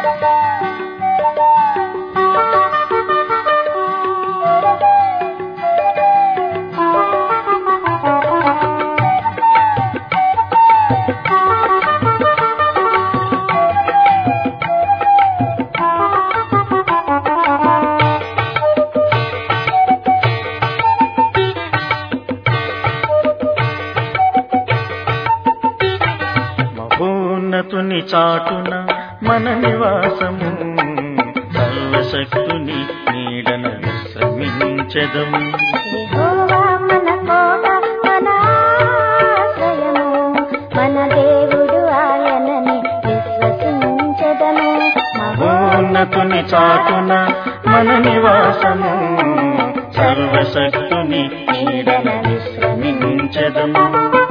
మహోన్నతుని చాటున మన నివాసము సర్వశక్తుని నీడన విశ్రమించెదము యెహోవా మన కోట మన ఆశ్రయము మన దేవుడు ఆయనని విశ్వసించెదము మహోన్నతుని చాటున మన నివాసము సర్వశక్తుని నీడన విశ్రమించెదము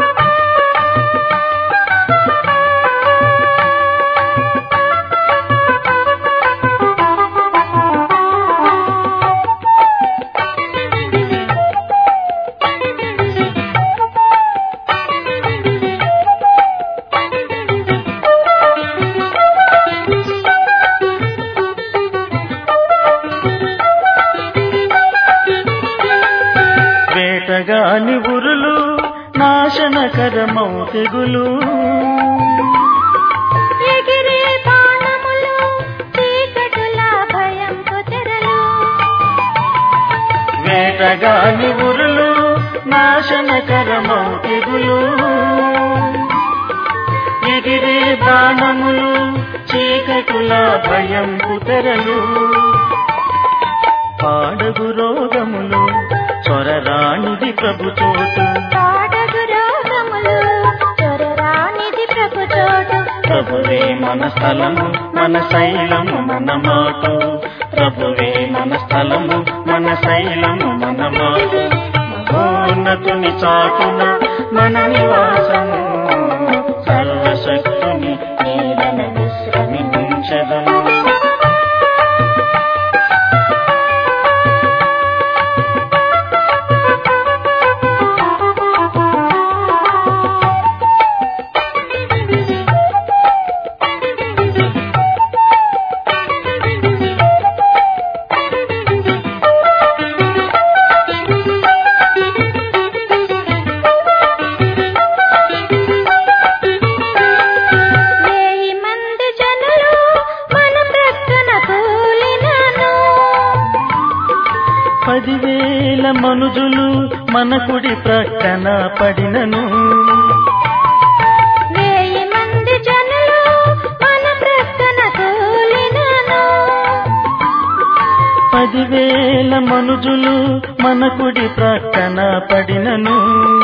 వేటగాని ఉరులు నాశనకరమౌ తెగులు ఎగిరే బాణములు చీకటుల భయంకు తెరలు వేటగాని ఉరులు నాశనకరమౌ తెగులు ఎగిరే బాణములు చీకటుల భయం కుతరలు పాడగు రోగములు చొరరానిది ప్రభు చోటు పాడగు రోగములు చొరరానిది ప్రభు చోటు ప్రభువే మన స్థలము మన శైలము మన మాటు ప్రభువే మన స్థలము మన శైలము మన మాటు మహోన్నతుని చాటున మన నివాసము సర్వశక్తుని నీడన విశ్రమించదము వేయి మంది జనులు మన ప్రక్కన కూలినాను పదివేల మనుజులు మన కుడి ప్రక్కన పడినను వేయి మంది జనులు మన ప్రక్కన కూలినాను పదివేల మనుజులు మన కుడి ప్రక్కన పడినను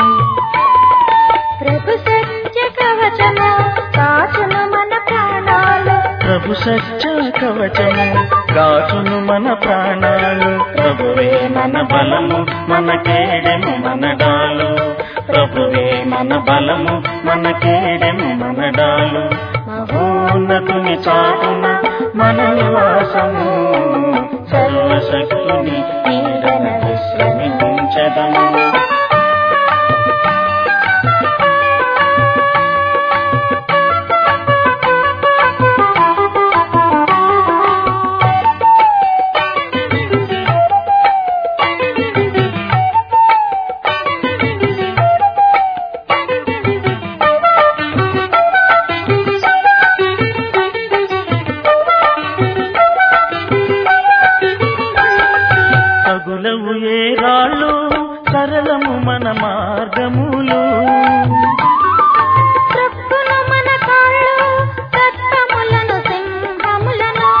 ప్రభు సత్య కవచము కాచును మన ప్రాణాలు ప్రభు సత్య కవచము కాచును మన ప్రాణాలు ప్రభువే మన బలము మన కేడెము మన డాలు ప్రభువే మన బలము మన కేడెము మన డాలు మహోన్నతుని చాటున మన నివాసము సర్వశక్తుని నీడన విశ్రమించదము తగులవు ఏ రాళ్ళు సరళము మన మార్గములు త్రప్పును మన కాళ్ళు రక్తములను సింహములను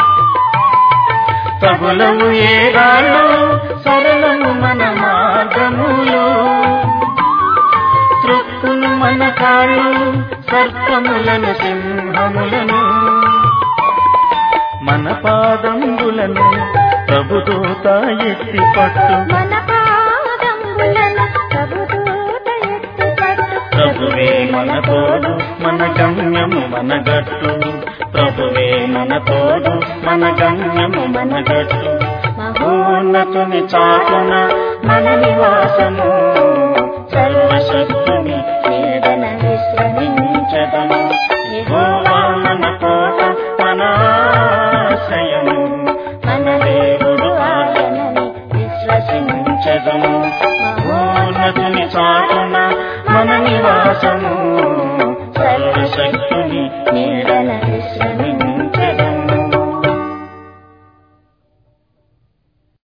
తగులవు ఏ రాళ్ళు సరళము మన మార్గములు త్రొక్కును మన కాళ్ళు సర్పములను సింహములను మన పాదంబులను ప్రభుదూత ఎత్తి పట్టు మన పాదంబులను ప్రభుదూత ఎత్తుపట్టు ప్రభువే మన తోడు మన గమ్యము మన గట్టు ప్రభువే మన తోడు మన గమ్యము మన గట్టు మహోన్నతుని చాటున మన నివాసము సర్వశక్తుని నీడన విశ్రమించదము యెహోవా మన కోట మన ఆశ్రయము మన దేవుడు ఆయనని విశ్వసించదుము మహోన్నతుని చాటున మన నివాసము సర్వశక్తుని నీడన విశ్రమించదుము